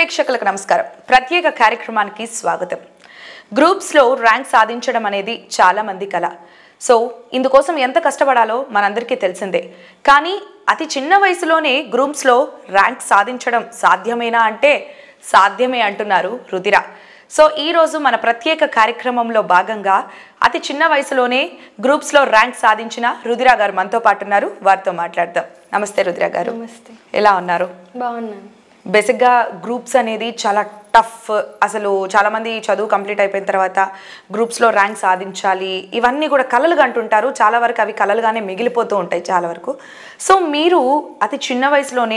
ప్రేక్షకులకు నమస్కారం ప్రత్యేక కార్యక్రమానికి స్వాగతం గ్రూప్స్లో ర్యాంక్ సాధించడం అనేది చాలా మంది కల సో ఇందుకోసం ఎంత కష్టపడాలో మనందరికీ తెలిసిందే కానీ అతి చిన్న వయసులోనే గ్రూప్స్లో ర్యాంక్ సాధించడం సాధ్యమేనా అంటే సాధ్యమే అంటున్నారు రుదిర సో ఈ రోజు మన ప్రత్యేక కార్యక్రమంలో భాగంగా అతి చిన్న వయసులోనే గ్రూప్స్లో ర్యాంక్ సాధించిన రుదిర గారు మనతో పాటు ఉన్నారు వారితో మాట్లాడదాం నమస్తే రుదిర గారు నమస్తే ఎలా ఉన్నారు బాగున్నాను బేసిక్గా గ్రూప్స్ అనేది చాలా టఫ్ అసలు చాలామంది చదువు కంప్లీట్ అయిపోయిన తర్వాత గ్రూప్స్లో ర్యాంక్ సాధించాలి ఇవన్నీ కూడా కలలుగా అంటుంటారు చాలా వరకు అవి కలలుగానే మిగిలిపోతూ ఉంటాయి చాలా వరకు సో మీరు అతి చిన్న వయసులోనే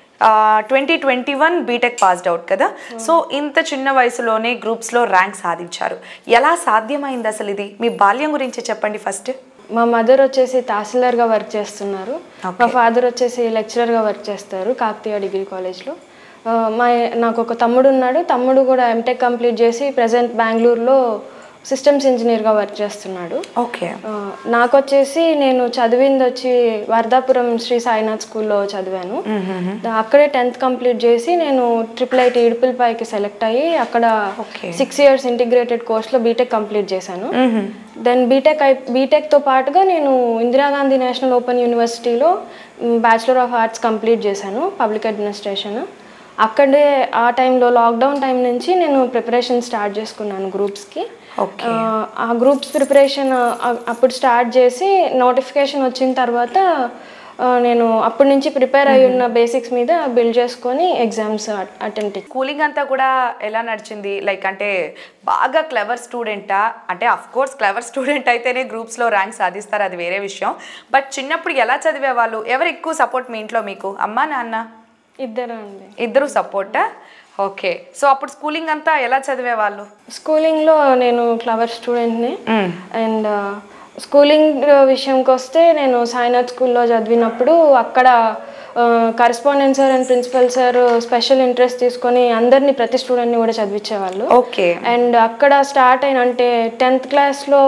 twenty twenty one BTech passed out కదా సో ఇంత చిన్న వయసులోనే గ్రూప్స్లో ర్యాంక్ సాధించారు ఎలా సాధ్యమైంది అసలు ఇది మీ బాల్యం గురించి చెప్పండి ఫస్ట్ మా మదర్ వచ్చేసి తహసీల్దార్గా వర్క్ చేస్తున్నారు మా ఫాదర్ వచ్చేసి లెక్చరర్గా వర్క్ చేస్తారు కాకతీయ డిగ్రీ కాలేజ్లో ఆ, మా నాకు ఒక తమ్ముడు ఉన్నాడు తమ్ముడు కూడా ఎంటెక్ కంప్లీట్ చేసి ప్రజెంట్ బెంగళూరులో సిస్టమ్స్ ఇంజనీర్గా వర్క్ చేస్తున్నాడు ఓకే ఆ, నాకు వచ్చేసి నేను చదివింది వచ్చి వర్ధాపురం శ్రీ సాయినాథ్ స్కూల్లో చదివాను అక్కడే టెన్త్ కంప్లీట్ చేసి నేను ట్రిపుల్ ఐటీ ఇడుపులపైకి సెలెక్ట్ అయ్యి అక్కడ Okay. సిక్స్ ఇయర్స్ ఇంటిగ్రేటెడ్ కోర్స్లో బీటెక్ కంప్లీట్ చేశాను దెన్ బీటెక్ అయి బీటెక్తో పాటుగా నేను ఇందిరాగాంధీ నేషనల్ ఓపెన్ యూనివర్సిటీలో బ్యాచిలర్ ఆఫ్ ఆర్ట్స్ కంప్లీట్ చేశాను పబ్లిక్ అడ్మినిస్ట్రేషన్ అక్కడే ఆ టైంలో లాక్డౌన్ టైం నుంచి నేను ప్రిపరేషన్ స్టార్ట్ చేసుకున్నాను గ్రూప్స్కి ఓకే ఆ గ్రూప్స్ ప్రిపరేషన్ అప్పుడు స్టార్ట్ చేసి నోటిఫికేషన్ వచ్చిన తర్వాత ఆ, నేను అప్పటి నుంచి ప్రిపేర్ అయి ఉన్న బేసిక్స్ మీద బిల్డ్ చేసుకొని ఎగ్జామ్స్ అటెండ్ స్కూలింగ్ అంతా కూడా ఎలా నడిచింది లైక్ అంటే బాగా క్లెవర్ స్టూడెంటా అంటే అఫ్ కోర్స్ క్లెవర్ స్టూడెంట్ అయితేనే గ్రూప్స్లో ర్యాంక్ సాధిస్తారు అది వేరే విషయం బట్ చిన్నప్పుడు ఎలా చదివేవాళ్ళు ఎవరు ఎక్కువ సపోర్ట్ మీ ఇంట్లో మీకు అమ్మా నాన్న ఇద్దరు అండి ఇద్దరు సపోర్టా ఓకే సో అప్పుడు స్కూలింగ్ అంతా ఎలా చదివేవాళ్ళు స్కూలింగ్లో నేను ఫ్లవర్ స్టూడెంట్ని అండ్ స్కూలింగ్ విషయంకి వస్తే నేను సాయినాథ్ స్కూల్లో చదివినప్పుడు అక్కడ correspondent sir and principal sir special interest తీసుకొని అందరినీ ప్రతి స్టూడెంట్ని కూడా చదివించేవాళ్ళు ఓకే అండ్ అక్కడ స్టార్ట్ అయిన అంటే టెన్త్ క్లాస్లో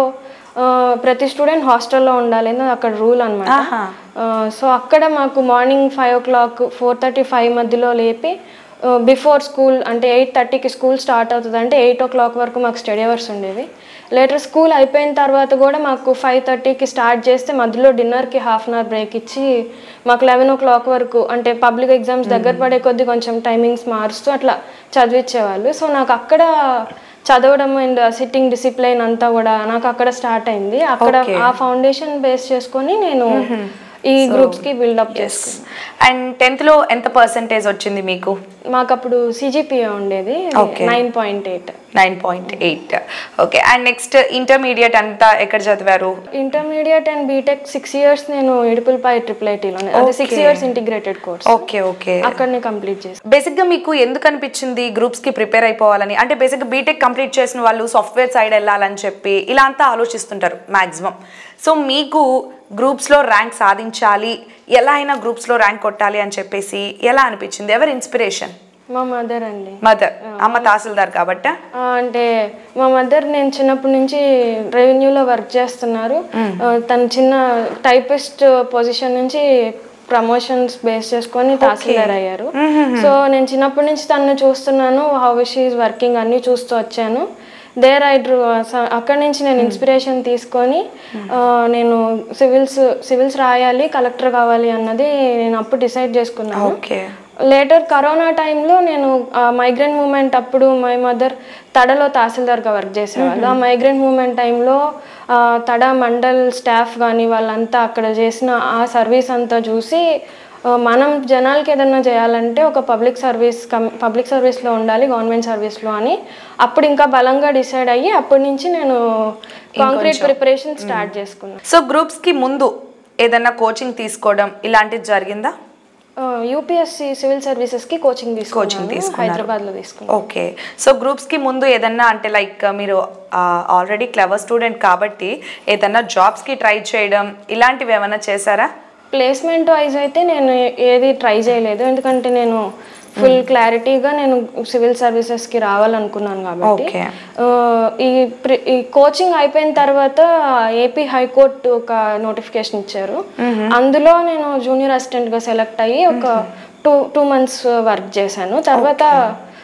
ప్రతి స్టూడెంట్ హాస్టల్లో ఉండాలి అనేది అక్కడ రూల్ అనమాట ఆహా. సో అక్కడ మాకు morning five o'clock four thirty five మధ్యలో లేపి బిఫోర్ స్కూల్ అంటే ఎయిట్ థర్టీకి స్కూల్ స్టార్ట్ అవుతుంది అంటే ఎయిట్ ఓ క్లాక్ వరకు మాకు స్టడీ అవర్స్ ఉండేవి లేటర్ స్కూల్ అయిపోయిన తర్వాత కూడా మాకు ఫైవ్ థర్టీకి స్టార్ట్ చేస్తే మధ్యలో డిన్నర్కి హాఫ్ అన్ అవర్ బ్రేక్ ఇచ్చి మాకు లెవెన్ ఓ క్లాక్ వరకు అంటే పబ్లిక్ ఎగ్జామ్స్ దగ్గర పడే కొద్దీ కొంచెం టైమింగ్స్ మారుస్తూ అట్లా చదివించేవాళ్ళు సో నాకు అక్కడ చదవడం అండ్ సిట్టింగ్ డిసిప్లైన్ అంతా కూడా నాకు అక్కడ స్టార్ట్ అయింది అక్కడ ఆ ఫౌండేషన్ బేస్ చేసుకొని నేను ఈ గ్రూప్స్ కి బిల్డప్ చేసుకున్నాను అండ్ టెన్త్లో ఎంత పర్సంటేజ్ వచ్చింది మీకు మాకు అప్పుడు సిజిపిఏ ఉండేది Okay. Nine point eight nine point eight okay and next intermediate అంతా ఎక్కడ చదివారు intermediate and BTech six years నేను ఇడుపులపై ట్రిపుల్ ఐటీలోనే అది six years integrated course okay okay అక్కడనే కంప్లీట్ చేసాను బేసిక్గా మీకు ఎందుకు అనిపించింది గ్రూప్స్కి ప్రిపేర్ అయిపోవాలని అంటే బేసిక్గా బీటెక్ కంప్లీట్ చేసిన వాళ్ళు సాఫ్ట్వేర్ సైడ్ వెళ్ళాలని చెప్పి ఇలా అంతా ఆలోచిస్తుంటారు మ్యాక్సిమం సో మీకు గ్రూప్స్లో ర్యాంక్ సాధించాలి ఎలా అయినా గ్రూప్స్లో ర్యాంక్ కొట్టాలి అని చెప్పేసి ఎలా అనిపించింది ఎవరి ఇన్స్పిరేషన్ మా మదర్ అండి మదర్ అమ్మ తహసీల్దార్ కాబట్టా ఆ, అంటే మా మదర్ నేను చిన్నప్పటి నుంచి రెవెన్యూలో వర్క్ చేస్తున్నారు ఆ, తను చిన్న టైపిస్ట్ పొజిషన్ నుంచి ప్రమోషన్స్ బేస్ చేసుకొని తహసీల్దార్ అయ్యారు సో నేను చిన్నప్పటి నుంచి తను చూస్తున్నాను హౌ షీఈ్ వర్కింగ్ అన్నీ చూస్తూ వచ్చాను దేర్ ఐ డ్రూ అక్కడి నుంచి నేను ఇన్స్పిరేషన్ తీసుకొని ఆ, నేను సివిల్స్ సివిల్స్ రాయాలి కలెక్టర్ కావాలి అన్నది నేను అప్పుడు డిసైడ్ చేసుకున్నాను ఓకే లేటర్ కరోనా టైంలో నేను మైగ్రెంట్ మూమెంట్ అప్పుడు మై మదర్ తడలో తహసీల్దార్గా వర్క్ చేసేవాళ్ళు ఆ మైగ్రెంట్ మూమెంట్ టైంలో తడ మండల్ స్టాఫ్ కానీ వాళ్ళంతా అక్కడ చేసిన ఆ సర్వీస్ అంతా చూసి ఆ, మనం జనాలకి ఏదన్నా చేయాలంటే ఒక పబ్లిక్ సర్వీస్ కం పబ్లిక్ సర్వీస్లో ఉండాలి గవర్నమెంట్ సర్వీస్లో అని అప్పుడు ఇంకా బలంగా డిసైడ్ అయ్యి అప్పటి నుంచి నేను కాంక్రీట్ ప్రిపరేషన్ స్టార్ట్ చేసుకున్నాను సో గ్రూప్స్కి ముందు ఏదన్నా కోచింగ్ తీసుకోవడం ఇలాంటిది జరిగిందా యూపీఎస్సి సివిల్ సర్వీసెస్కి కోచింగ్ కోచింగ్ తీసుకున్నాను తీసుకున్నారు. హైదరాబాద్లో తీసుకున్నాను ఓకే సో గ్రూప్స్కి ముందు ఏదన్నా అంటే లైక్ మీరు ఆల్రెడీ క్లవర్ స్టూడెంట్ కాబట్టి ఏదన్నా జాబ్స్కి ట్రై చేయడం ఇలాంటివి ఏమైనా చేశారా ప్లేస్మెంట్ వైజ్ అయితే నేను ఏది ట్రై చేయలేదు ఎందుకంటే నేను ఫుల్ క్లారిటీగా నేను సివిల్ సర్వీసెస్కి రావాలనుకున్నాను కాబట్టి ఓకే ఆ, ఈ ప్రి- ఈ కోచింగ్ అయిపోయిన తర్వాత ఏపీ హైకోర్టు ఒక నోటిఫికేషన్ ఇచ్చారు అందులో నేను జూనియర్ అసిస్టెంట్గా సెలెక్ట్ అయ్యి ఒక టూ టూ మంత్స్ వర్క్ చేశాను తర్వాత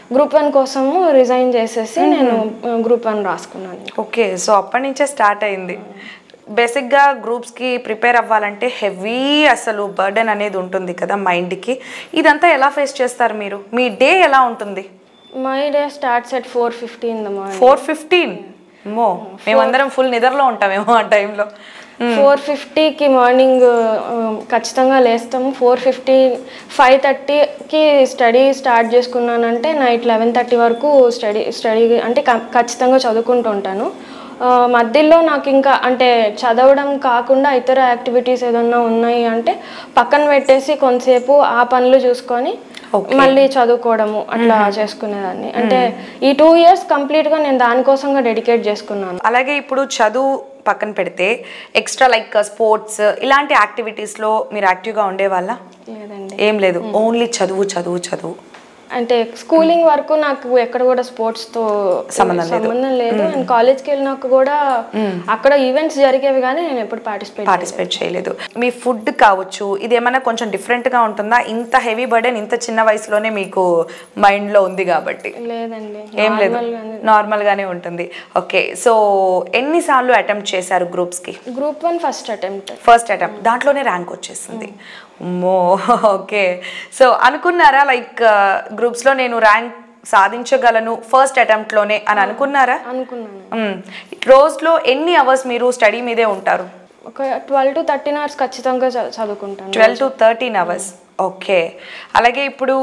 గ్రూప్ వన్ కోసము రిజైన్ చేసేసి నేను గ్రూప్ వన్ రాసుకున్నాను ఓకే సో అప్పటి నుంచే స్టార్ట్ అయింది బేసిక్గా గ్రూప్స్కి ప్రిపేర్ అవ్వాలంటే హెవీ అసలు బర్డెన్ అనేది ఉంటుంది కదా మైండ్కి ఇదంతా ఎలా ఫేస్ చేస్తారు మీరు మీ డే ఎలా ఉంటుంది my day starts at four fifty in the morning four fifteen మో మేమందరం ఫుల్ నిద్రలో ఉంటామేమో ఆ టైంలో ఫోర్ ఫిఫ్టీకి మార్నింగ్ ఖచ్చితంగా లేస్తాము ఫోర్ ఫిఫ్టీ ఫైవ్ థర్టీకి స్టడీ స్టార్ట్ చేసుకున్నానంటే నైట్ లెవెన్ థర్టీ వరకు స్టడీ స్టడీ అంటే క- ఖచ్చితంగా చదువుకుంటూ ఉంటాను ఆ, మధ్యలో నాకు ఇంకా అంటే చదవడం కాకుండా ఇతర యాక్టివిటీస్ ఏదన్నా ఉన్నాయి అంటే పక్కన పెట్టేసి కొంతసేపు ఆ పనులు చూసుకొని మళ్ళీ చదువుకోవడము అట్లా చేసుకునేదాన్ని అంటే ఈ టూ ఇయర్స్ కంప్లీట్గా నేను దానికోసంగా డెడికేట్ చేసుకున్నాను అలాగే ఇప్పుడు చదువు పక్కన పెడితే ఎక్స్ట్రా లైక్ స్పోర్ట్స్ ఇలాంటి యాక్టివిటీస్లో మీరు యాక్టివ్గా ఉండేవాళ్ళ లేదండి ఏం లేదు ఓన్లీ చదువు చదువు చదువు అంటే స్కూలింగ్ వరకు నాకు ఎక్కడ కూడా స్పోర్ట్స్ తో సంబంధం లేదు. సంబంధం లేదు అండ్ కాలేజ్కి వెళ్ళినాక కూడా అక్కడ ఈవెంట్స్ జరిగేవి కానీ నేను ఎప్పుడు పార్టిసిపేట్ పార్టిసిపేట్ చేయలేదు మీ ఫుడ్ కావచ్చు ఇది ఏమైనా కొంచెం డిఫరెంట్గా ఉంటుందా ఇంత హెవీ బర్డెన్ ఇంత చిన్న వయసులోనే మీకు మైండ్లో ఉంది కాబట్టి లేదండి ఏం లేదు Normal గానే. నార్మల్గానే ఉంటుంది ఓకే సో ఎన్నిసార్లు అటెంప్ట్ చేశారు గ్రూప్స్కి group one first attempt first attempt దాంట్లోనే ర్యాంక్ వచ్చేసింది అమ్మో ఓకే సో అనుకున్నారా లైక్ గ్రూప్స్లో నేను ర్యాంక్ సాధించగలను ఫస్ట్ అటెంప్ట్లోనే అని అనుకున్నారా అనుకున్నాను మ్మ్. రోజులో ఎన్ని అవర్స్ మీరు స్టడీ మీదే ఉంటారు ఒక ట్వెల్వ్ టు థర్టీన్ అవర్స్ ఖచ్చితంగా చ- చదువుకుంటాను twelve to thirteen hours okay అలాగే ఇప్పుడు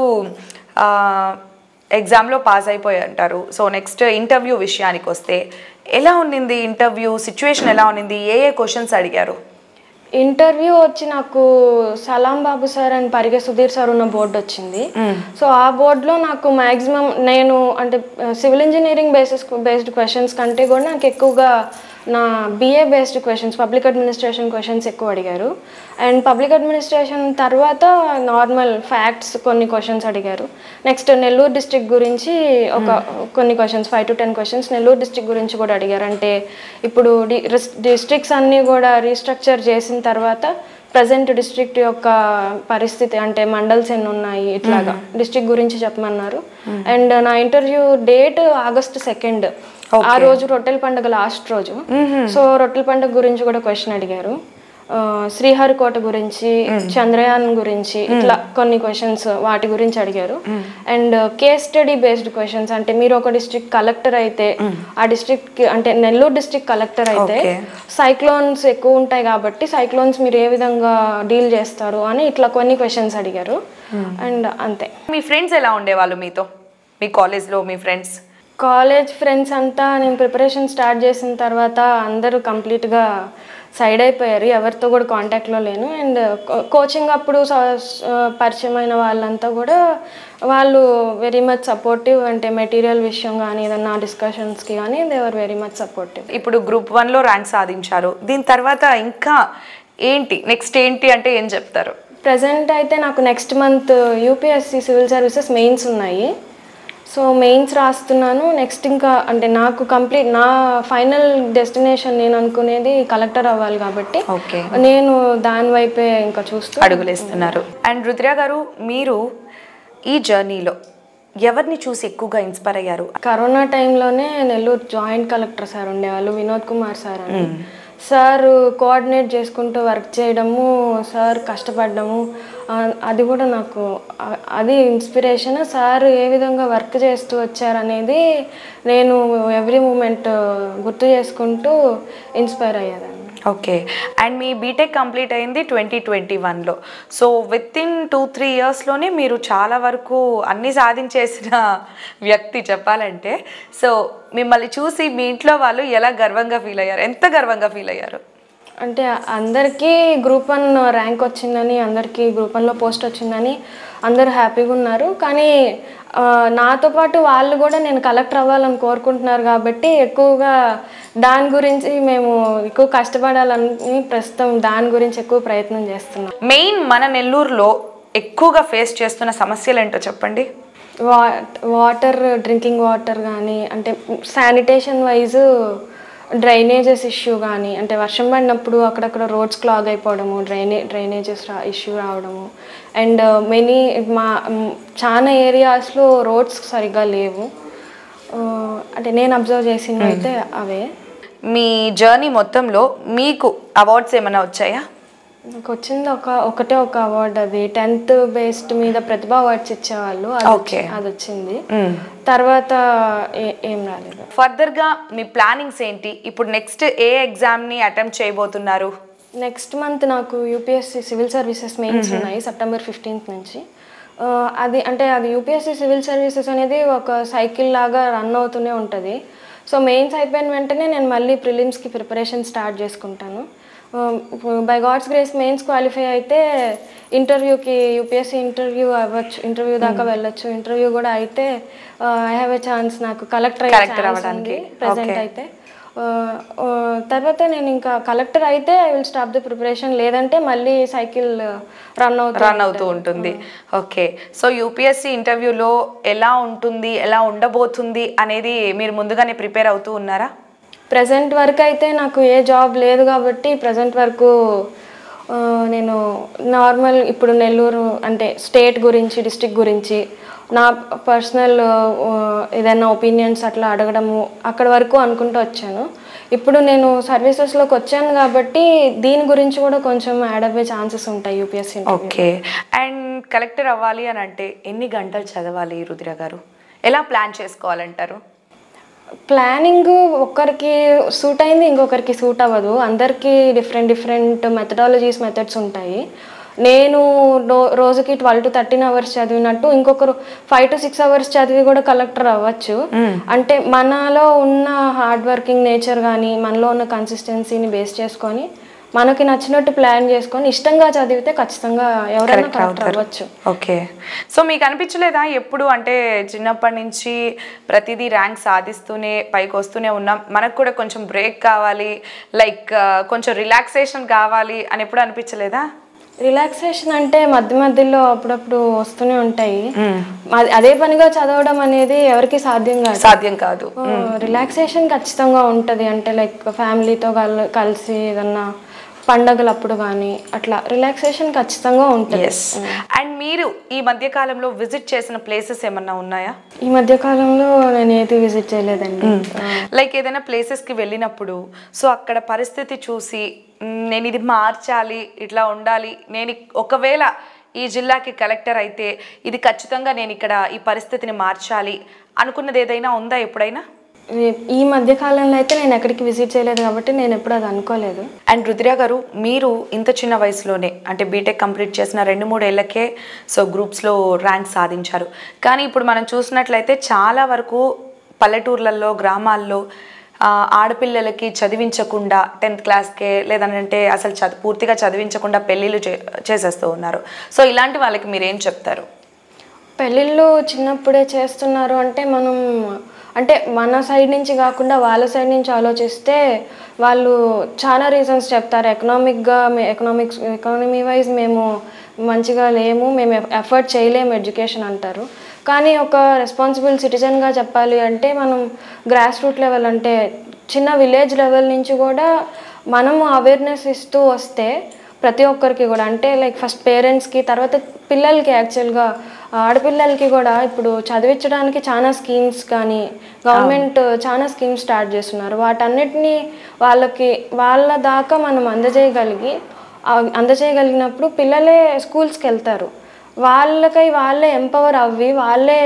ఎగ్జామ్లో పాస్ అయిపోయి అంటారు సో నెక్స్ట్ ఇంటర్వ్యూ విషయానికి వస్తే ఎలా ఉండింది ఇంటర్వ్యూ సిచ్యువేషన్ ఎలా ఉండింది ఏ ఏ క్వశ్చన్స్ అడిగారు ఇంటర్వ్యూ వచ్చి నాకు సలాం బాబు సార్ అండ్ పరిగె సుధీర్ సార్ ఉన్న బోర్డు వచ్చింది సో ఆ బోర్డులో నాకు మ్యాక్సిమం నేను అంటే civil engineering basis based questions కంటే కూడా నాకు ఎక్కువగా నా BA based questions public administration questions ఎక్కువ అడిగారు అండ్ పబ్లిక్ అడ్మినిస్ట్రేషన్ తర్వాత నార్మల్ ఫ్యాక్ట్స్ కొన్ని క్వశ్చన్స్ అడిగారు నెక్స్ట్ నెల్లూరు డిస్ట్రిక్ట్ గురించి ఒక కొన్ని questions five to ten questions Nellore district గురించి కూడా అడిగారు అంటే ఇప్పుడు డిస్ట్రిక్ట్స్ అన్నీ కూడా రీస్ట్రక్చర్ చేసిన తర్వాత ప్రజెంట్ డిస్ట్రిక్ట్ యొక్క పరిస్థితి అంటే మండల్స్ ఎన్ని ఉన్నాయి ఇట్లాగా డిస్ట్రిక్ట్ గురించి చెప్పమన్నారు అండ్ నా ఇంటర్వ్యూ డేట్ ఆగస్ట్ సెకండ్ ఆ రోజు రొట్టెల పండుగ లాస్ట్ రోజు సో రొట్టెల పండుగ గురించి కూడా క్వశ్చన్ అడిగారు ఆ, శ్రీహరికోట గురించి చంద్రయాన్ గురించి ఇట్లా కొన్ని క్వశ్చన్స్ వాటి గురించి అడిగారు and case study based questions అంటే మీరు ఒక డిస్ట్రిక్ట్ కలెక్టర్ అయితే ఆ డిస్ట్రిక్ట్ అంటే నెల్లూరు డిస్ట్రిక్ట్ కలెక్టర్ అయితే Okay. సైక్లోన్స్ ఎక్కువ ఉంటాయి కాబట్టి సైక్లోన్స్ మీరు ఏ విధంగా డీల్ చేస్తారు అని ఇట్లా కొన్ని క్వశ్చన్స్ అడిగారు అండ్ అంతే మీ ఫ్రెండ్స్ ఎలా ఉండేవాళ్ళు మీతో మీ కాలేజ్లో మీ ఫ్రెండ్స్ కాలేజ్ ఫ్రెండ్స్ అంతా నేను ప్రిపరేషన్ స్టార్ట్ చేసిన తర్వాత అందరూ కంప్లీట్గా సైడ్ అయిపోయారు ఎవరితో కూడా కాంటాక్ట్లో లేను అండ్ కోచింగ్ అప్పుడు స- స- పరిచయమైన వాళ్ళంతా కూడా వాళ్ళు వెరీ మచ్ సపోర్టివ్ అంటే మెటీరియల్ విషయం కానీ ఏదన్నా డిస్కషన్స్కి కానీ దేవర్ వెరీ మచ్ సపోర్టివ్ ఇప్పుడు గ్రూప్ వన్లో ర్యాంక్ సాధించారు దీని తర్వాత ఇంకా ఏంటి నెక్స్ట్ ఏంటి అంటే ఏం చెప్తారు ప్రజెంట్ అయితే నాకు next month UPSC civil services mains ఉన్నాయి సో మెయిన్స్ రాస్తున్నాను నెక్స్ట్ ఇంకా అంటే నాకు కంప్లీట్ నా ఫైనల్ డెస్టినేషన్ నేను అనుకునేది కలెక్టర్ అవ్వాలి కాబట్టి ఓకే నేను దాని వైపే ఇంకా చూస్తూ అడుగులేస్తున్నారు అండ్ రుద్ర గారు మీరు ఈ జర్నీలో ఎవరిని చూసి ఎక్కువగా ఇన్స్పైర్ అయ్యారు కరోనా టైంలోనే నెల్లూరు జాయింట్ కలెక్టర్ సార్ ఉండేవాళ్ళు వినోద్ కుమార్ సార్ అని సార్ కోఆర్డినేట్ చేసుకుంటూ వర్క్ చేయడము సార్ కష్టపడడము ఆ, అది కూడా నాకు ఆ- అది ఇన్స్పిరేషన్ సార్ ఏ విధంగా వర్క్ చేస్తూ వచ్చారనేది నేను ఎవ్రీ మూమెంట్ గుర్తు చేసుకుంటూ ఇన్స్పైర్ అయ్యేదాన్ని ఓకే అండ్ మీ బీటెక్ కంప్లీట్ అయింది ట్వంటీ ట్వంటీ వన్లో so with in two three ఇయర్స్లోనే మీరు చాలా వరకు అన్నీ సాధించేసిన వ్యక్తి చెప్పాలంటే సో మిమ్మల్ని చూసి మీ ఇంట్లో వాళ్ళు ఎలా గర్వంగా ఫీల్ అయ్యారు ఎంత గర్వంగా ఫీల్ అయ్యారు అంటే అందరికీ గ్రూప్ వన్ ర్యాంక్ వచ్చిందని అందరికీ గ్రూప్ వన్లో పోస్ట్ వచ్చిందని అందరూ హ్యాపీగా ఉన్నారు కానీ ఆ, నాతో పాటు వాళ్ళు కూడా నేను కలెక్టర్ అవ్వాలని కోరుకుంటున్నారు కాబట్టి ఎక్కువగా దాని గురించి మేము ఎక్కువ కష్టపడాలని ప్రస్తుతం దాని గురించి ఎక్కువ ప్రయత్నం చేస్తున్నాం మెయిన్ మన నెల్లూరులో ఎక్కువగా ఫేస్ చేస్తున్న సమస్యలు ఏంటో చెప్పండి వా వాటర్ డ్రింకింగ్ వాటర్ కానీ అంటే శానిటేషన్ వైజ్ డ్రైనేజెస్ ఇష్యూ కానీ అంటే వర్షం పడినప్పుడు అక్కడక్కడ రోడ్స్ క్లాగ్ అయిపోవడము డ్రైనే డ్రైనేజెస్ రా ఇష్యూ రావడము అండ్ మెనీ మా మ్, చాలా ఏరియాస్లో రోడ్స్ సరిగ్గా లేవు ఆ, అంటే నేను అబ్జర్వ్ చేసింది అయితే అవే మీ జర్నీ మొత్తంలో మీకు అవార్డ్స్ ఏమైనా వచ్చాయా నాకు వచ్చింది ఒక ఒకటే ఒక అవార్డు అది టెన్త్ బేస్డ్ మీద ప్రతిభా అవార్డ్స్ ఇచ్చేవాళ్ళు అది వచ్చి- Okay. అది వచ్చింది మ్మ్. తర్వాత ఏ- ఏం రాలేదు ఫర్దర్గా మీ ప్లానింగ్స్ ఏంటి ఇప్పుడు నెక్స్ట్ ఏ ఎగ్జామ్ని అటెంప్ట్ చేయబోతున్నారు నెక్స్ట్ మంత్ నాకు యూపీఎస్సీ సివిల్ సర్వీసెస్ మెయిన్స్ ఉన్నాయి సెప్టెంబర్ ఫిఫ్టీన్త్ నుంచి ఆ, అది అంటే అది యూపీఎస్సీ సివిల్ సర్వీసెస్ అనేది ఒక సైకిల్ లాగా రన్ అవుతూనే ఉంటుంది సో మెయిన్స్ అయిపోయిన వెంటనే నేను మళ్ళీ ప్రిలిమ్స్కి ప్రిపరేషన్ స్టార్ట్ చేసుకుంటాను by God's grace mains qualify అయితే ఇంటర్వ్యూకి యూపీఎస్సీ ఇంటర్వ్యూ అవ్వచ్చు ఇంటర్వ్యూ దాకా వెళ్ళొచ్చు ఇంటర్వ్యూ కూడా అయితే ఐ హ్యావ్ ఎ ఛాన్స్ నాకు కలెక్టర్ అయ్యే Collector ఛాన్స్ అవ్వడానికి. ఉంది ప్రెసెంట్ Okay. అయితే ఆ, ఆ, తర్వాత నేను ఇంకా కలెక్టర్ అయితే I will stop the preparation లేదంటే మళ్ళీ సైకిల్ రన్ అవుతుంది రన్ అవుతూ ఉంటుంది ఓకే సో యూపీఎస్సి ఇంటర్వ్యూలో ఎలా ఉంటుంది ఎలా ఉండబోతుంది అనేది మీరు ముందుగానే ప్రిపేర్ అవుతూ ఉన్నారా ప్రజెంట్ వరకు అయితే నాకు ఏ జాబ్ లేదు కాబట్టి ప్రజెంట్ వరకు ఆ, నేను నార్మల్ ఇప్పుడు నెల్లూరు అంటే స్టేట్ గురించి డిస్టిక్ గురించి నా పర్సనల్ ఏదైనా ఒపీనియన్స్ అట్లా అడగడము అక్కడ వరకు అనుకుంటూ వచ్చాను ఇప్పుడు నేను సర్వీసెస్లోకి వచ్చాను కాబట్టి దీని గురించి కూడా కొంచెం యాడ్ అయ్యే ఛాన్సెస్ ఉంటాయి యూపీఎస్సీ ఓకే అండ్ కలెక్టర్ అవ్వాలి అని అంటే ఎన్ని గంటలు చదవాలి రుద్ర గారు ఎలా ప్లాన్ చేసుకోవాలంటారు ప్లానింగ్ ఒక్కరికి సూట్ అయింది ఇంకొకరికి సూట్ అవ్వదు అందరికీ డిఫరెంట్ డిఫరెంట్ మెథడాలజీస్ మెథడ్స్ ఉంటాయి నేను రో- రోజుకి ట్వెల్వ్ టు థర్టీన్ అవర్స్ చదివినట్టు ఇంకొకరు ఫైవ్ టు సిక్స్ అవర్స్ చదివి కూడా కలెక్టర్ అవ్వచ్చు అంటే మనలో ఉన్న హార్డ్ వర్కింగ్ నేచర్ కానీ మనలో ఉన్న కన్సిస్టెన్సీని బేస్ చేసుకొని మనకి నచ్చినట్టు ప్లాన్ చేసుకొని ఇష్టంగా చదివితే ఖచ్చితంగా ఎవరైనా కలెక్టర్ అవ్వచ్చు ఓకే సో మీకు అనిపించలేదా ఎప్పుడు అంటే చిన్నప్పటి నుంచి ప్రతిదీ ర్యాంక్ సాధిస్తూనే పైకి వస్తూనే ఉన్నాం మనకు కూడా కొంచెం బ్రేక్ కావాలి లైక్ కొంచెం రిలాక్సేషన్ కావాలి అని ఎప్పుడు అనిపించలేదా రిలాక్సేషన్ అంటే మధ్య మధ్యలో అప్పుడప్పుడు వస్తూనే ఉంటాయి అది- అదే పనిగా చదవడం అనేది ఎవరికి సాధ్యం కాదు సాధ్యం కాదు రిలాక్సేషన్ ఖచ్చితంగా ఉంటుంది అంటే లైక్ ఫ్యామిలీతో కల్ కలిసి ఏదన్నా పండగలప్పుడు కానీ అట్లా రిలాక్సేషన్ ఖచ్చితంగా ఉంటుంది ఎస్ అండ్ మీరు ఈ మధ్య కాలంలో విజిట్ చేసిన ప్లేసెస్ ఏమన్నా ఉన్నాయా ఈ మధ్య కాలంలో నేను ఏది విజిట్ చేయలేదండి లైక్ ఏదైనా ప్లేసెస్కి వెళ్ళినప్పుడు సో అక్కడ పరిస్థితి చూసి "మ్, నేను ఇది మార్చాలి ఇట్లా ఉండాలి నేను ఇక్- ఒకవేళ ఈ జిల్లాకి కలెక్టర్ అయితే ఇది ఖచ్చితంగా నేను ఇక్కడ ఈ పరిస్థితిని మార్చాలి అనుకున్నది ఏదైనా ఉందా ఎప్పుడైనా ఈ- ఈ మధ్య కాలంలో అయితే నేను ఎక్కడికి విజిట్ చేయలేదు కాబట్టి నేను ఎప్పుడు అది అనుకోలేదు అండ్ రుద్ర గారు మీరు ఇంత చిన్న వయసులోనే అంటే బీటెక్ కంప్లీట్ చేసిన రెండు మూడేళ్లకే సో గ్రూప్స్లో ర్యాంక్ సాధించారు కానీ ఇప్పుడు మనం చూసినట్లయితే చాలా వరకు పల్లెటూర్లలో గ్రామాల్లో ఆ, ఆడపిల్లలకి చదివించకుండా టెన్త్ క్లాస్కే లేదంటే అసలు చదువు పూర్తిగా చదివించకుండా పెళ్ళిళ్ళు చే చేసేస్తూ ఉన్నారు సో ఇలాంటి వాళ్ళకి మీరు ఏం చెప్తారు పెళ్ళిళ్ళు చిన్నప్పుడే చేస్తున్నారు అంటే మనం అంటే మన సైడ్ నుంచి కాకుండా వాళ్ళ సైడ్ నుంచి ఆలోచిస్తే వాళ్ళు చాలా రీజన్స్ చెప్తారు ఎకనామిక్గా మే ఎకనామిక్స్ ఎకానమీ వైజ్ మేము మంచిగా లేము మేము ఎఫర్ట్ చేయలేము ఎడ్యుకేషన్ అంటారు కానీ ఒక రెస్పాన్సిబుల్ సిటిజన్గా చెప్పాలి అంటే మనం గ్రాస్ రూట్ లెవెల్ అంటే చిన్న విలేజ్ లెవెల్ నుంచి కూడా మనము అవేర్నెస్ ఇస్తూ వస్తే ప్రతి ఒక్కరికి కూడా అంటే లైక్ ఫస్ట్ పేరెంట్స్కి తర్వాత పిల్లలకి యాక్చువల్గా ఆడపిల్లలకి కూడా ఇప్పుడు చదివించడానికి చాలా స్కీమ్స్ కానీ గవర్నమెంట్ చాలా స్కీమ్స్ స్టార్ట్ చేస్తున్నారు వాటన్నిటిని వాళ్ళకి వాళ్ళ దాకా మనం అందజేయగలిగి ఆ అందజేయగలిగినప్పుడు పిల్లలే స్కూల్స్కి వెళ్తారు వాళ్ళకై వాళ్ళే ఎంపవర్ అవ్వి వాళ్ళే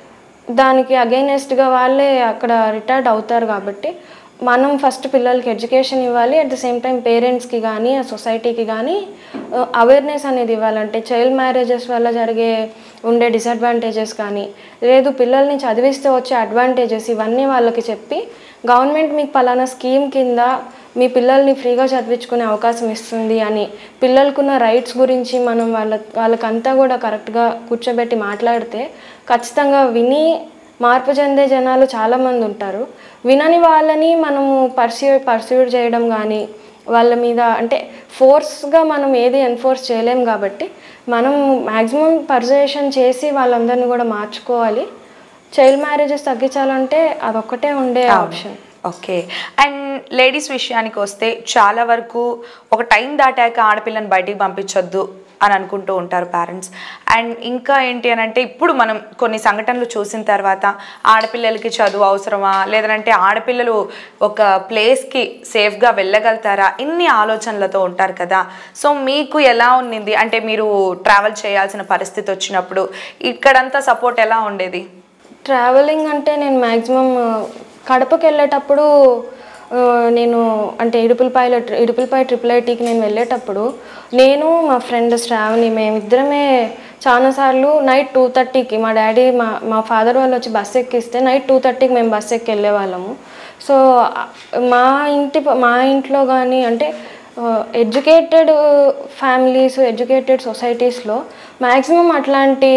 దానికి అగైనెస్ట్గా వాళ్ళే అక్కడ రిటైర్డ్ అవుతారు కాబట్టి మనం ఫస్ట్ పిల్లలకి ఎడ్యుకేషన్ ఇవ్వాలి అట్ ద సేమ్ టైం పేరెంట్స్కి కానీ ఆ సొసైటీకి కానీ అవేర్నెస్ అనేది ఇవ్వాలంటే చైల్డ్ మ్యారేజెస్ వల్ల జరిగే ఉండే డిసడ్వాంటేజెస్ కానీ లేదు పిల్లల్ని చదివిస్తే వచ్చే అడ్వాంటేజెస్ ఇవన్నీ వాళ్ళకి చెప్పి గవర్నమెంట్ మీకు పలానా స్కీమ్ కింద మీ పిల్లల్ని ఫ్రీగా చదివించుకునే అవకాశం ఇస్తుంది అని పిల్లలకున్న రైట్స్ గురించి మనం వాళ్ళ వాళ్ళకంతా కూడా కరెక్ట్గా కూర్చోబెట్టి మాట్లాడితే ఖచ్చితంగా విని మార్పు చెందే జనాలు చాలామంది ఉంటారు వినని వాళ్ళని మనము పర్స్యూ పర్స్యూడ్ చేయడం కానీ వాళ్ళ మీద అంటే ఫోర్స్గా మనం ఏది ఎన్ఫోర్స్ చేయలేం కాబట్టి మనం మ్యాక్సిమం పర్జేషన్ చేసి వాళ్ళందరినీ కూడా మార్చుకోవాలి చైల్డ్ మ్యారేజెస్ తగ్గించాలంటే అదొక్కటే ఉండే ఆప్షన్ ఓకే అండ్ లేడీస్ విషయానికి వస్తే చాలా వరకు ఒక టైం దాటాక ఆడపిల్లని బయటికి పంపించొద్దు అని అనుకుంటూ ఉంటారు పేరెంట్స్ అండ్ ఇంకా ఏంటి అని అంటే ఇప్పుడు మనం కొన్ని సంఘటనలు చూసిన తర్వాత ఆడపిల్లలకి చదువు అవసరమా లేదంటే ఆడపిల్లలు ఒక ప్లేస్కి సేఫ్గా వెళ్ళగలుగుతారా ఇన్ని ఆలోచనలతో ఉంటారు కదా సో మీకు ఎలా ఉన్నింది అంటే మీరు ట్రావెల్ చేయాల్సిన పరిస్థితి వచ్చినప్పుడు ఇక్కడంతా సపోర్ట్ ఎలా ఉండేది ట్రావెలింగ్ అంటే నేను మ్యాక్సిమం కడపకి వెళ్ళేటప్పుడు ఆ, నేను అంటే ఇడుపులపాయలో ఇడుపులపాయ ట్రిపుల్ ఐటీకి నేను వెళ్ళేటప్పుడు నేను మా ఫ్రెండ్ శ్రావణి మేమిద్దరమే చాలాసార్లు నైట్ టూ థర్టీకి మా డాడీ మా మా ఫాదర్ వాళ్ళు వచ్చి బస్ ఎక్కిస్తే నైట్ టూ థర్టీకి మేము బస్ ఎక్కి వెళ్ళేవాళ్ళము సో మా ఇంటి ప- మా ఇంట్లో కానీ అంటే ఎడ్యుకేటెడ్ ఫ్యామిలీస్ ఎడ్యుకేటెడ్ సొసైటీస్లో మ్యాక్సిమం అట్లాంటి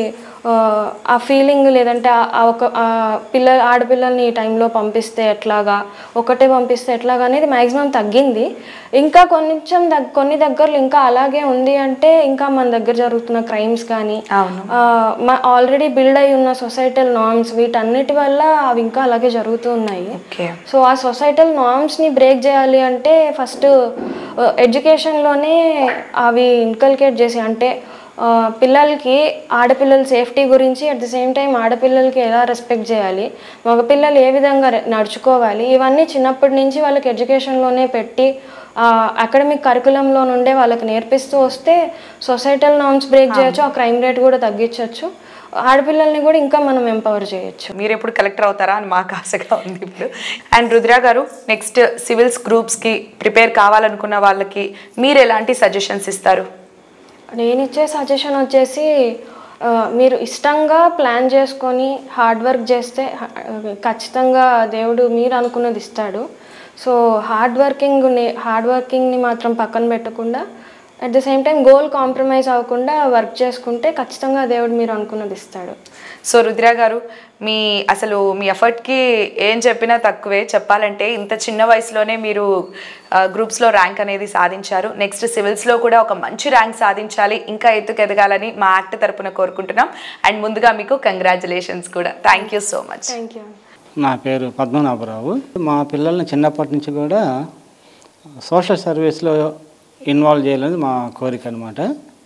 ఆ, ఆ ఫీలింగ్ లేదంటే ఆ- ఆ ఒక ఆ పిల్ల ఆడపిల్లల్ని ఈ టైంలో పంపిస్తే ఎట్లాగా ఒకటే పంపిస్తే ఎట్లాగా అనేది మ్యాక్సిమం తగ్గింది ఇంకా కొంచెం దగ్ కొన్ని దగ్గరలో ఇంకా అలాగే ఉంది అంటే ఇంకా మన దగ్గర జరుగుతున్న క్రైమ్స్ కానీ అవును ఆ, మా ఆల్రెడీ బిల్డ్ అయి ఉన్న సొసైటల్ నార్మ్స్ వీటన్నిటి వల్ల అవి ఇంకా అలాగే జరుగుతూ ఉన్నాయి ఓకే సో ఆ సొసైటల్ నార్మ్స్ని బ్రేక్ చేయాలి అంటే ఫస్ట్ ఎడ్యుకేషన్లోనే అవి ఇన్కల్కేట్ చేసి అంటే ఆ, పిల్లలకి ఆడపిల్లల సేఫ్టీ గురించి అట్ ది సేమ్ టైం ఆడపిల్లలకి ఎలా రెస్పెక్ట్ చేయాలి మగపిల్లలు ఏ విధంగా రె- నడుచుకోవాలి ఇవన్నీ చిన్నప్పటి నుంచి వాళ్ళకి ఎడ్యుకేషన్లోనే పెట్టి అకాడమిక్ కరికులంలో నుండే వాళ్ళకి నేర్పిస్తూ వస్తే సొసైటల్ నార్మ్స్ బ్రేక్ చేయొచ్చు ఆ క్రైమ్ రేట్ కూడా తగ్గించవచ్చు ఆడపిల్లల్ని కూడా ఇంకా మనం ఎంపవర్ చేయొచ్చు మీరు ఎప్పుడు కలెక్టర్ అవుతారా అని మాకు ఆశగా ఉంది ఇప్పుడు అండ్ రుద్ర గారు నెక్స్ట్ సివిల్స్ గ్రూప్స్కి ప్రిపేర్ కావాలనుకున్న వాళ్ళకి మీరు ఎలాంటి సజెషన్స్ ఇస్తారు నేను ఇచ్చే సజెషన్ వచ్చేసి ఆ, మీరు ఇష్టంగా ప్లాన్ చేసుకొని హార్డ్ వర్క్ చేస్తే హ- ఖచ్చితంగా దేవుడు మీరు అనుకున్నది ఇస్తాడు సో హార్డ్ వర్కింగ్ హార్డ్ వర్కింగ్ని మాత్రం పక్కన పెట్టకుండా at the same time goal compromise అవ్వకుండా వర్క్ చేసుకుంటే ఖచ్చితంగా దేవుడు మీరు అనుకున్నది ఇస్తాడు సో రుద్ర గారు మీ అసలు మీ ఎఫర్ట్కి ఏం చెప్పినా తక్కువే చెప్పాలంటే ఇంత చిన్న వయసులోనే మీరు గ్రూప్స్లో ర్యాంక్ అనేది సాధించారు నెక్స్ట్ సివిల్స్లో కూడా ఒక మంచి ర్యాంక్ సాధించాలి ఇంకా ఎత్తుకెదగాలని మా యాక్ట్ తరపున కోరుకుంటున్నాం అండ్ ముందుగా మీకు కంగ్రాచులేషన్స్ కూడా thank you so much thank you నా పేరు పద్మనాభరావు మా పిల్లల్ని చిన్నప్పటి నుంచి కూడా సోషల్ సర్వీస్లో ఇన్వాల్వ్ చేయాలని మా కోరిక అనమాట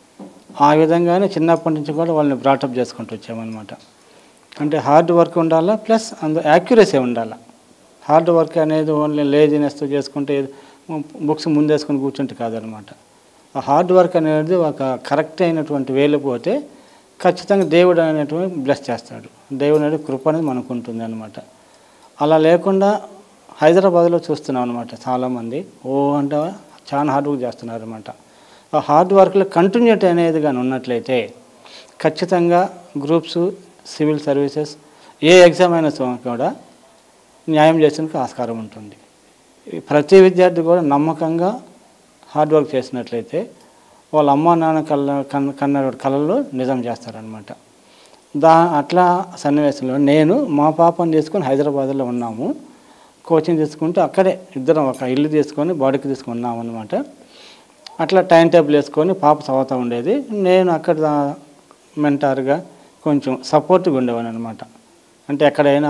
ఆ విధంగానే చిన్నప్పటి నుంచి కూడా వాళ్ళని బ్రాటప్ చేసుకుంటూ వచ్చామన్నమాట అంటే హార్డ్ వర్క్ ఉండాలా ప్లస్ అందు యాక్యురసీ ఉండాలా హార్డ్ వర్క్ అనేది ఓన్లీ లేజినెస్తో చేసుకుంటే బుక్స్ ముందేసుకొని కూర్చుంటే కాదనమాట ఆ హార్డ్ వర్క్ అనేది ఒక కరెక్ట్ అయినటువంటి వేలు పోతే ఖచ్చితంగా దేవుడు అనేటువంటి బ్లెస్ చేస్తాడు దేవుడు అనేది కృప అనేది మనకు ఉంటుంది అనమాట అలా లేకుండా హైదరాబాద్లో చూస్తున్నాం అనమాట చాలామంది ఓ అంటే చాలా హార్డ్ వర్క్ చేస్తున్నారు అనమాట ఆ హార్డ్ వర్క్లో కంటిన్యూటీ అనేది కానీ ఉన్నట్లయితే ఖచ్చితంగా గ్రూప్స్ సివిల్ సర్వీసెస్ ఏ ఎగ్జామ్ అయినా సో- కూడా న్యాయం చేసేందుకు ఆస్కారం ఉంటుంది ఈ ప్రతి విద్యార్థి కూడా నమ్మకంగా హార్డ్ వర్క్ చేసినట్లయితే వాళ్ళ అమ్మ నాన్న కళ్ళ కన్న కన్న కళల్లో నిజం చేస్తారనమాట దా అట్లా సన్నివేశంలో నేను మా పాపను తీసుకొని హైదరాబాద్లో ఉన్నాము కోచింగ్ తీసుకుంటూ అక్కడే ఇద్దరం ఒక ఇల్లు తీసుకొని బాడీకి తీసుకొని ఉన్నాం అనమాట అట్లా టైం టేబుల్ వేసుకొని పాప చదువుతూ ఉండేది నేను అక్కడ మెంటార్గా కొంచెం సపోర్ట్గా ఉండేవాడిని అనమాట అంటే ఎక్కడైనా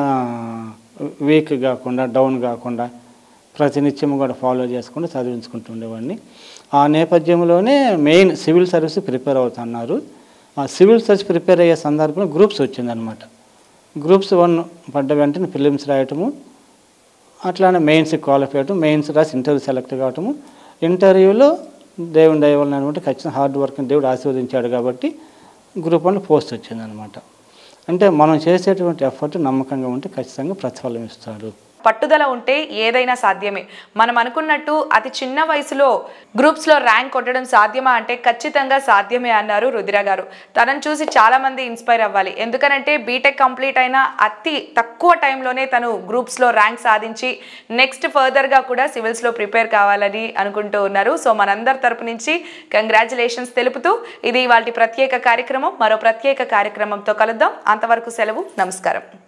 వీక్ కాకుండా డౌన్ కాకుండా ప్రతినిత్యం కూడా ఫాలో చేసుకుంటూ చదివించుకుంటూ ఉండేవాడిని ఆ నేపథ్యంలోనే మెయిన్ సివిల్ సర్వీస్ ప్రిపేర్ అవుతున్నారు ఆ సివిల్ సర్వీస్ ప్రిపేర్ అయ్యే సందర్భంలో గ్రూప్స్ వచ్చిందనమాట గ్రూప్స్ వన్ పడ్డ వెంటనే ఫిలిమ్స్ రాయటము అట్లానే మెయిన్స్కి క్వాలిఫై అవటం మెయిన్స్ రాసి ఇంటర్వ్యూ సెలెక్ట్ కావటము ఇంటర్వ్యూలో దేవుని దయ వలన అనమాట ఖచ్చితంగా హార్డ్ వర్క్ దేవుడు ఆశీర్వదించాడు కాబట్టి గ్రూప్ వన్ పోస్ట్ వచ్చిందనమాట అంటే మనం చేసేటువంటి ఎఫర్ట్ నమ్మకంగా ఉంటే ఖచ్చితంగా ప్రతిఫలం ఇస్తాడు పట్టుదల ఉంటే ఏదైనా సాధ్యమే మనం అనుకున్నట్టు అతి చిన్న వయసులో గ్రూప్స్లో ర్యాంక్ కొట్టడం సాధ్యమా అంటే ఖచ్చితంగా సాధ్యమే అన్నారు రుద్ర గారు తనను చూసి చాలా మంది ఇన్స్పైర్ అవ్వాలి ఎందుకనంటే బీటెక్ కంప్లీట్ అయిన అతి తక్కువ టైంలోనే తను గ్రూప్స్లో ర్యాంక్ సాధించి నెక్స్ట్ ఫర్దర్గా కూడా సివిల్స్లో ప్రిపేర్ కావాలని అనుకుంటూ ఉన్నారు సో మనందరి తరపు నుంచి కంగ్రాచులేషన్స్ తెలుపుతూ ఇది వాటి ప్రత్యేక కార్యక్రమం మరో ప్రత్యేక కార్యక్రమంతో కలుద్దాం అంతవరకు సెలవు నమస్కారం